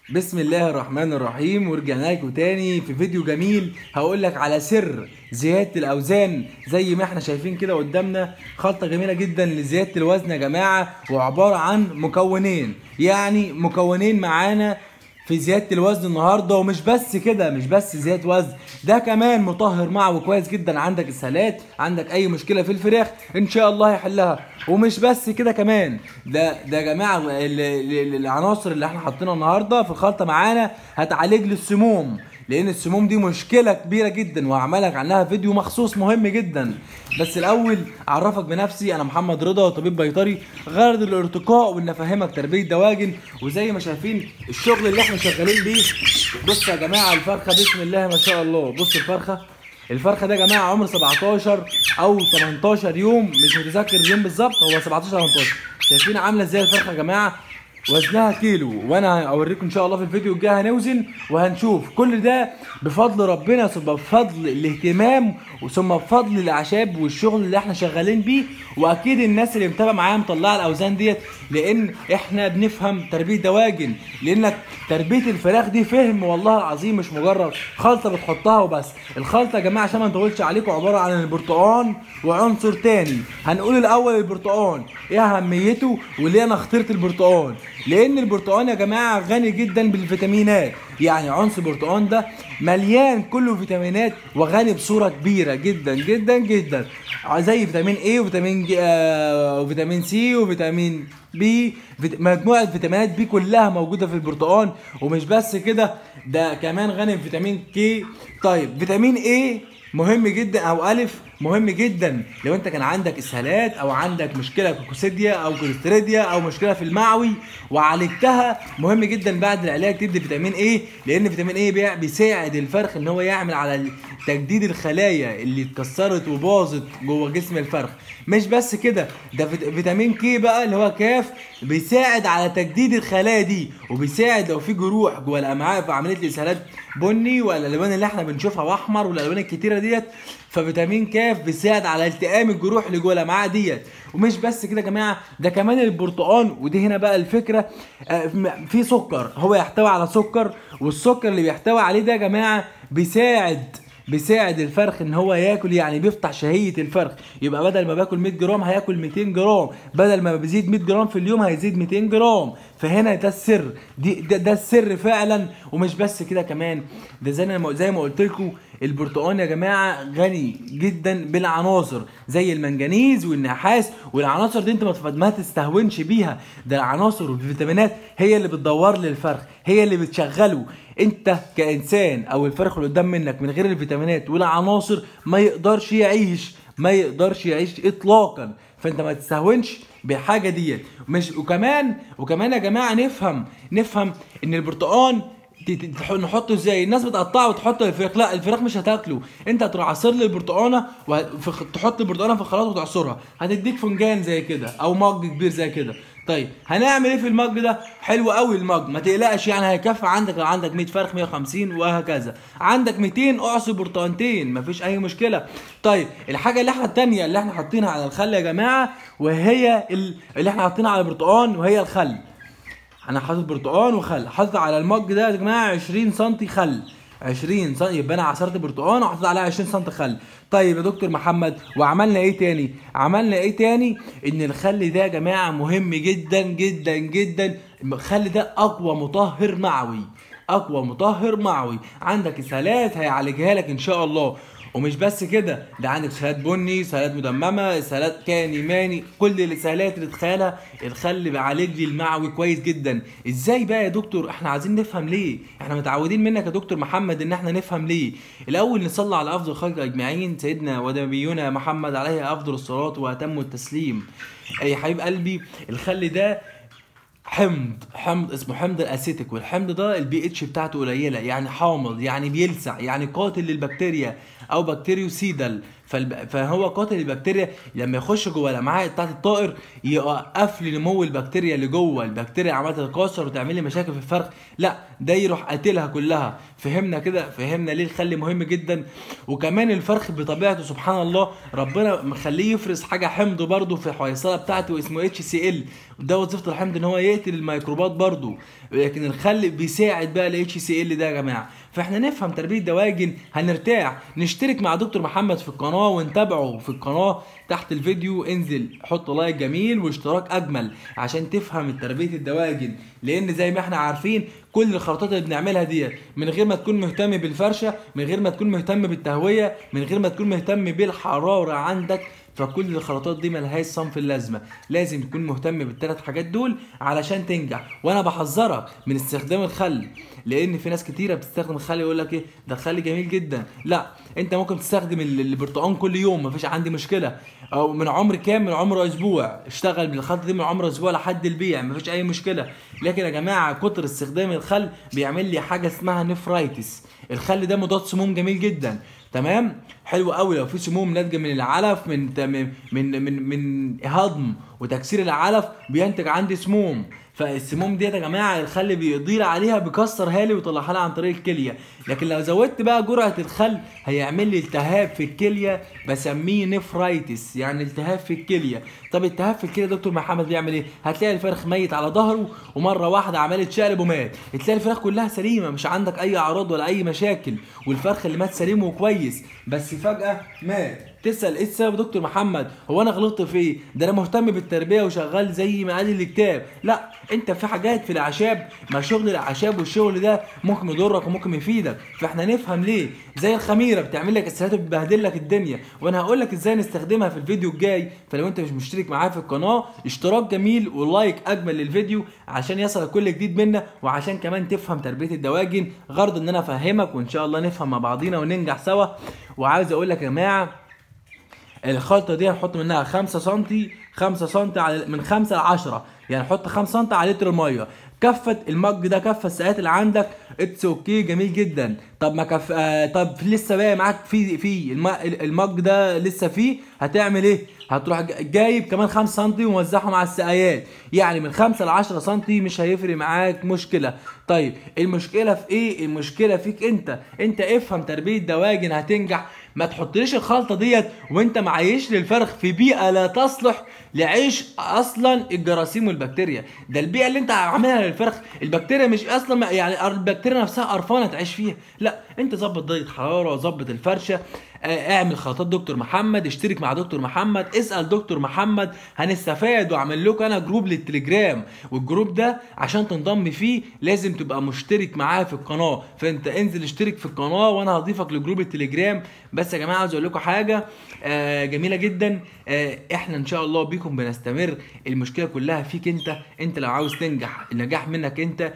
بسم الله الرحمن الرحيم ورجعنا لكم تاني في فيديو جميل هقول لك على سر زيادة الأوزان زي ما احنا شايفين كده قدامنا خلطة جميلة جدا لزيادة الوزن يا جماعة وعبارة عن مكونين يعني مكونين معانا في زيادة الوزن النهارده ومش بس كده مش بس زيادة وزن ده كمان مطهر معوي كويس جدا عندك اسهالات عندك اي مشكلة في الفراخ ان شاء الله هيحلها ومش بس كده كمان ده ده يا جماعة ال- ال- العناصر اللي احنا حاطينها النهارده في الخلطة معانا هتعالج لي السموم لان السموم دي مشكله كبيره جدا وهعملك عنها فيديو مخصوص مهم جدا بس الاول اعرفك بنفسي انا محمد رضا طبيب بيطري غرض الارتقاء وان افهمك تربيه دواجن وزي ما شايفين الشغل اللي احنا شغالين بيه بص يا جماعه الفرخه بسم الله ما شاء الله بص الفرخه الفرخه ده يا جماعه عمر 17 او 18 يوم مش متذكر اليوم بالظبط هو 17 18 شايفين عامله ازاي الفرخه يا جماعه وزنها كيلو وانا اوريكم ان شاء الله في الفيديو الجاي هنوزن وهنشوف كل ده بفضل ربنا ثم بفضل الاهتمام وثم بفضل الاعشاب والشغل اللي احنا شغالين بيه واكيد الناس اللي متابعه معايا مطلعه الاوزان ديت لان احنا بنفهم تربيه دواجن لانك تربيه الفراخ دي فهم والله العظيم مش مجرد خلطه بتحطها وبس الخلطه يا جماعه عشان ما نطولش عليكم عباره عن البرتقال وعنصر تاني هنقول الاول البرتقال ايه اهميته وليه انا اخترت البرتقال لان البرتقال يا جماعه غني جدا بالفيتامينات يعني عنصر البرتقال ده مليان كله فيتامينات وغني بصوره كبيره جدا جدا جدا زي فيتامين اي وفيتامين جي آه وفيتامين سي وفيتامين بي فيت... مجموعه فيتامينات بي كلها موجوده في البرتقال ومش بس كده ده كمان غني بفيتامين كي طيب فيتامين ايه مهم جدا او الف مهم جدا لو انت كان عندك اسهالات او عندك مشكله كوكوسيديا او كوليستريديا او مشكله في المعوي وعالجتها مهم جدا بعد العلاج تدي فيتامين ايه لان فيتامين ايه بي- بيساعد الفرخ ان هو يعمل على تجديد الخلايا اللي اتكسرت وباظت جوه جسم الفرخ مش بس كده ده فيت- فيتامين كي بقى اللي هو كاف بيساعد على تجديد الخلايا دي وبيساعد لو في جروح جوه الامعاء في عمليه الاسهالات بني والالوان اللي احنا بنشوفها واحمر والالوان الكتيره ديت ففيتامين كاف بيساعد على التئام الجروح اللي جوه الامعاء ديت ومش بس كده يا جماعه ده كمان البرتقال ودي هنا بقى الفكره آه، م- في سكر هو يحتوي على سكر والسكر اللي بيحتوي عليه ده يا جماعه بيساعد بيساعد الفرخ ان هو ياكل يعني بيفتح شهيه الفرخ يبقى بدل ما باكل 100 جرام هياكل 200 جرام بدل ما بزيد 100 جرام في اليوم هيزيد 200 جرام فهنا ده السر دي ده, ده السر فعلا ومش بس كده كمان ده زي ما زي ما قلت لكم البرتقال يا جماعه غني جدا بالعناصر زي المنجنيز والنحاس والعناصر دي انت ما تف- ما تستهونش بيها ده العناصر والفيتامينات هي اللي بتدور للفرخ هي اللي بتشغله انت كانسان او الفرخ اللي قدام منك من غير الفيتامينات والعناصر ما يقدرش يعيش ما يقدرش يعيش اطلاقا فانت ما تستهونش بالحاجه ديت مش وكمان وكمان يا جماعه نفهم نفهم ان البرتقال ت- ت- تح- نحطه ازاي الناس بتقطعه وتحطه الفراخ لا الفراخ مش هتاكله انت هتروح عصر لي البرتقانه وتحط البرتقانه في الخلاط وتعصرها هتديك فنجان زي كده او مج كبير زي كده طيب هنعمل ايه في المج ده حلو قوي المج ما تقلقش يعني هيكفي عندك لو عندك 100 فرخ 150 وهكذا عندك 200 اعصر برتقانتين مفيش اي مشكله طيب الحاجه اللي احنا التانيه اللي احنا حاطينها على الخل يا جماعه وهي ال- اللي احنا حاطينها على البرتقان وهي الخل انا حاطط برتقان وخل حاطط على المج ده يا جماعه 20 سم خل 20 سم يبقى انا عصرت برتقان وحطيت عليها 20 سم خل طيب يا دكتور محمد وعملنا ايه تاني عملنا ايه تاني ان الخل ده يا جماعه مهم جدا جدا جدا الخل ده اقوى مطهر معوي اقوى مطهر معوي عندك اسهالات هيعالجها لك ان شاء الله ومش بس كده ده عندك اسهالات بني اسهالات مدممه اسهالات كاني ماني كل الاسهالات اللي تتخيلها الخل بيعالج لي المعوي كويس جدا ازاي بقى يا دكتور احنا عايزين نفهم ليه احنا متعودين منك يا دكتور محمد ان احنا نفهم ليه الاول نصلي على افضل خلق اجمعين سيدنا ونبينا محمد عليه افضل الصلاه واتم التسليم يا حبيب قلبي الخل ده حمض حمض اسمه حمض الاسيتيك والحمض ده البي اتش بتاعته قليله يعني حامض يعني بيلسع يعني قاتل للبكتيريا او بكتيريوسيدال فالب... فهو قاتل البكتيريا لما يخش جوه الامعاء بتاعت الطائر يوقف لي نمو البكتيريا اللي جوه البكتيريا عماله تتكاثر وتعمل لي مشاكل في الفرخ لا ده يروح قاتلها كلها فهمنا كده فهمنا ليه الخل مهم جدا وكمان الفرخ بطبيعته سبحان الله ربنا مخليه يفرز حاجه حمض برضه في الحويصله بتاعته اسمه اتش سي ال ده وظيفه الحمض ان هو يقتل الميكروبات برضه لكن الخل بيساعد بقى الاتش سي ال ده يا جماعه فاحنا نفهم تربيه دواجن هنرتاح نشترك مع دكتور محمد في القناه ونتابعه في القناه تحت الفيديو انزل حط لايك جميل واشتراك اجمل عشان تفهم تربيه الدواجن لان زي ما احنا عارفين كل الخلطات اللي بنعملها دي من غير ما تكون مهتم بالفرشه من غير ما تكون مهتم بالتهويه من غير ما تكون مهتم بالحراره عندك فكل الخلطات دي ملهاش صنف اللازمه لازم تكون مهتم بالثلاث حاجات دول علشان تنجح وانا بحذرك من استخدام الخل لان في ناس كتيره بتستخدم الخل يقول لك ايه ده الخل جميل جدا لا انت ممكن تستخدم ال- البرتقال كل يوم مفيش عندي مشكله او من عمر كام من عمر اسبوع اشتغل بالخلطه دي من عمر اسبوع لحد البيع مفيش اي مشكله لكن يا جماعه كتر استخدام الخل بيعمل لي حاجه اسمها نفرايتس الخل ده مضاد سموم جميل جدا تمام حلو قوي لو في سموم ناتجه من العلف من من من من, من هضم وتكسير العلف بينتج عندي سموم فالسموم ديت يا جماعه الخل بيقدر عليها بيكسرها لي ويطلعها لي عن طريق الكليه لكن لو زودت بقى جرعه الخل هيعمل لي التهاب في الكليه بسميه نفرايتس يعني التهاب في الكليه طب التهاب في الكليه دكتور محمد بيعمل ايه هتلاقي الفرخ ميت على ظهره ومره واحده عمال يتشقلب ومات تلاقي الفراخ كلها سليمه مش عندك اي اعراض ولا اي مشاكل والفرخ اللي مات سليم وكويس بس فجاه مات تسال ايه السبب يا دكتور محمد هو انا غلطت في ايه ده انا مهتم بالتربيه وشغال زي ما قال الكتاب لا انت في حاجات في الاعشاب ما شغل الاعشاب والشغل ده ممكن يضرك وممكن يفيدك فاحنا نفهم ليه زي الخميره بتعمل لك اسهالات وبتبهدل لك الدنيا وانا هقول لك ازاي نستخدمها في الفيديو الجاي فلو انت مش مشترك معايا في القناه اشتراك جميل ولايك اجمل للفيديو عشان يصلك كل جديد منا وعشان كمان تفهم تربيه الدواجن غرض ان انا افهمك وان شاء الله نفهم مع بعضينا وننجح سوا وعاوز اقول لك يا جماعه الخلطه دي هنحط منها 5 سم 5 سم على من 5 ل 10 يعني حط 5 سم على لتر الميه كفه المج ده كفه الساعات اللي عندك اتس اوكي جميل جدا طب ما كف آه طب لسه باقي معاك في في الم... المج ده لسه فيه هتعمل ايه هتروح ج- جايب كمان 5 سم وموزعهم على السقايات يعني من 5 ل 10 سم مش هيفرق معاك مشكله طيب المشكله في ايه المشكله فيك انت انت افهم تربيه دواجن هتنجح ما تحطليش الخلطه ديت وانت معيش للفرخ في بيئه لا تصلح لعيش اصلا الجراثيم والبكتيريا ده البيئه اللي انت عاملها للفرخ البكتيريا مش اصلا يعني البكتيريا نفسها قرفانه تعيش فيها لا انت ظبط درجه حراره ظبط الفرشه آه، اعمل خلطات دكتور محمد اشترك مع دكتور محمد اسال دكتور محمد هنستفاد واعمل لكم انا جروب للتليجرام والجروب ده عشان تنضم فيه لازم تبقى مشترك معاه في القناه فانت انزل اشترك في القناه وانا هضيفك لجروب التليجرام بس يا جماعه عاوز اقول لكم حاجه آه جميله جدا آه احنا ان شاء الله بيكم بنستمر المشكله كلها فيك انت انت لو عاوز تنجح النجاح منك انت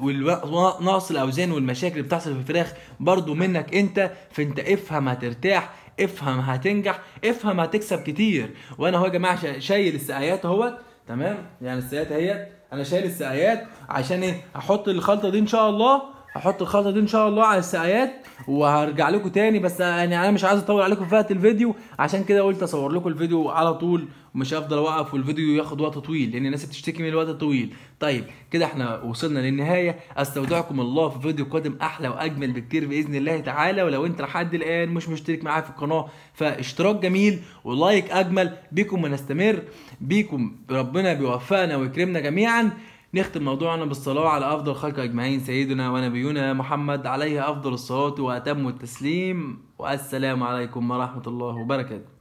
ونقص الاوزان والمشاكل اللي بتحصل في الفراخ برضو منك انت فانت افهم هترتاح افهم هتنجح افهم هتكسب كتير وانا اهو يا جماعه شا- شايل السقايات اهوت تمام يعني السقايات اهيت انا شايل السقايات عشان ايه هحط الخلطه دي ان شاء الله هحط الخلطه دي ان شاء الله على السقايات وهرجع لكم تاني بس يعني انا مش عايز اطول عليكم في وقت الفيديو عشان كده قلت اصور لكم الفيديو على طول ومش هفضل اوقف والفيديو ياخد وقت طويل لان الناس بتشتكي من الوقت الطويل طيب كده احنا وصلنا للنهايه استودعكم الله في فيديو قادم احلى واجمل بكتير باذن الله تعالى ولو انت لحد الان مش مشترك معايا في القناه فاشتراك جميل ولايك اجمل بيكم بنستمر بيكم ربنا بيوفقنا ويكرمنا جميعا نختم موضوعنا بالصلاة على أفضل خلق أجمعين سيدنا ونبينا محمد عليه أفضل الصلاة وأتم التسليم والسلام عليكم ورحمة الله وبركاته